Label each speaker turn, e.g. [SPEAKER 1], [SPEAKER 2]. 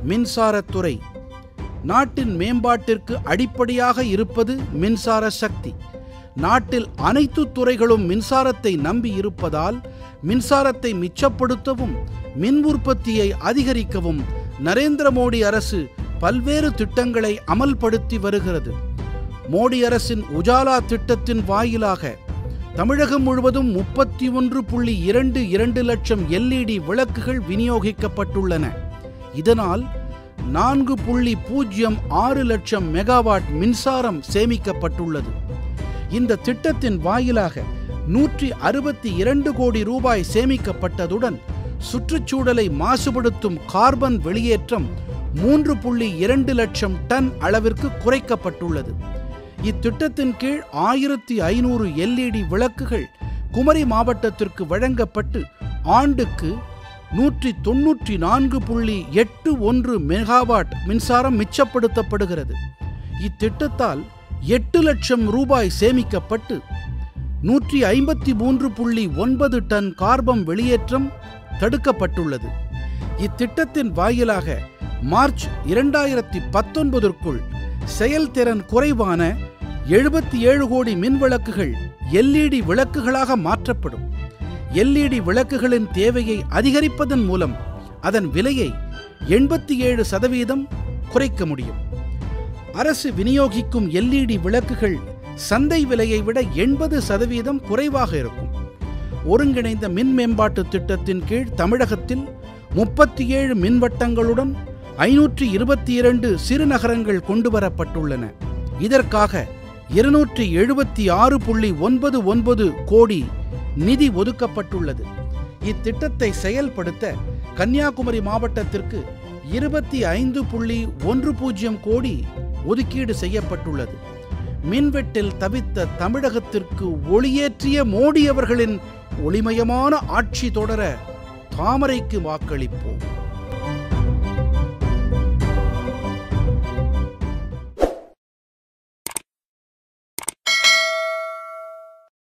[SPEAKER 1] மின்சாரத்துறை நாட்டின் மேம்பாட்டிற்கு அடிப்படையாக இருப்பது மின்சார சக்தி நாட்டில் அனைத்து துறைகளும் மின்சாரத்தை நம்பி இருப்பதால் மின்சாரத்தை மிச்சப்படுத்தவும் மின் உற்பத்தியை அதிகரிக்கவும் நரேந்திர மோடி அரசு பல்வேறு திட்டங்களை அமல்படுத்தி வருகிறது மோடி அரசின் உஜாலா திட்டத்தின் வாயிலாக தமிழகம் முழுவதும் முப்பத்தி ஒன்று புள்ளி இரண்டு இரண்டு லட்சம் எல்இடி விளக்குகள் விநியோகிக்கப்பட்டுள்ளன இதனால் நான்கு புள்ளி பூஜ்ஜியம் ஆறு லட்சம் மெகாவாட் மின்சாரம் சேமிக்கப்பட்டுள்ளது இந்த திட்டத்தின் வாயிலாக நூற்றி அறுபத்தி இரண்டு கோடி ரூபாய் சேமிக்கப்பட்டதுடன் சுற்றுச்சூழலை மாசுபடுத்தும் கார்பன் வெளியேற்றம் மூன்று புள்ளி இரண்டு லட்சம் டன் அளவிற்கு குறைக்கப்பட்டுள்ளது இத்திட்டத்தின் கீழ் ஆயிரத்தி ஐநூறு எல்இடி விளக்குகள் குமரி மாவட்டத்திற்கு வழங்கப்பட்டு ஆண்டுக்கு நூற்றி தொன்னூற்றி நான்கு புள்ளி எட்டு ஒன்று மெகாவாட் மின்சாரம் மிச்சப்படுத்தப்படுகிறது இத்திட்டத்தால் எட்டு லட்சம் ரூபாய் சேமிக்கப்பட்டு நூற்றி ஐம்பத்தி மூன்று புள்ளி ஒன்பது டன் கார்பன் வெளியேற்றம் தடுக்கப்பட்டுள்ளது இத்திட்டத்தின் வாயிலாக மார்ச் இரண்டாயிரத்தி பத்தொன்பதற்குள் செயல்திறன் குறைவான எழுபத்தி ஏழு கோடி மின் விளக்குகள் எல்இடி விளக்குகளாக மாற்றப்படும் எல்இடி விளக்குகளின் தேவையை அதிகரிப்பதன் மூலம் அதன் விலையை எண்பத்தி ஏழு சதவீதம் குறைக்க முடியும் அரசு விநியோகிக்கும் எல்இடி விளக்குகள் சந்தை விலையை விட எண்பது சதவீதம் குறைவாக இருக்கும் ஒருங்கிணைந்த மின் மேம்பாட்டு திட்டத்தின் கீழ் தமிழகத்தில் முப்பத்தி ஏழு மின்வட்டங்களுடன் ஐநூற்றி இருபத்தி இரண்டு சிறுநகரங்கள் கொண்டுவரப்பட்டுள்ளன இதற்காக இருநூற்றி எழுபத்தி ஆறு புள்ளி ஒன்பது ஒன்பது கோடி நிதி ஒதுக்கப்பட்டுள்ளது இத்திட்டத்தை செயல்படுத்த கன்னியாகுமரி மாவட்டத்திற்கு இருபத்தி ஐந்து புள்ளி ஒன்று பூஜ்ஜியம் கோடி ஒதுக்கீடு செய்யப்பட்டுள்ளது மின்வெட்டில் தவித்த தமிழகத்திற்கு ஒளியேற்றிய மோடி அவர்களின் ஒளிமயமான ஆட்சி தொடர தாமரைக்கு வாக்களிப்போம்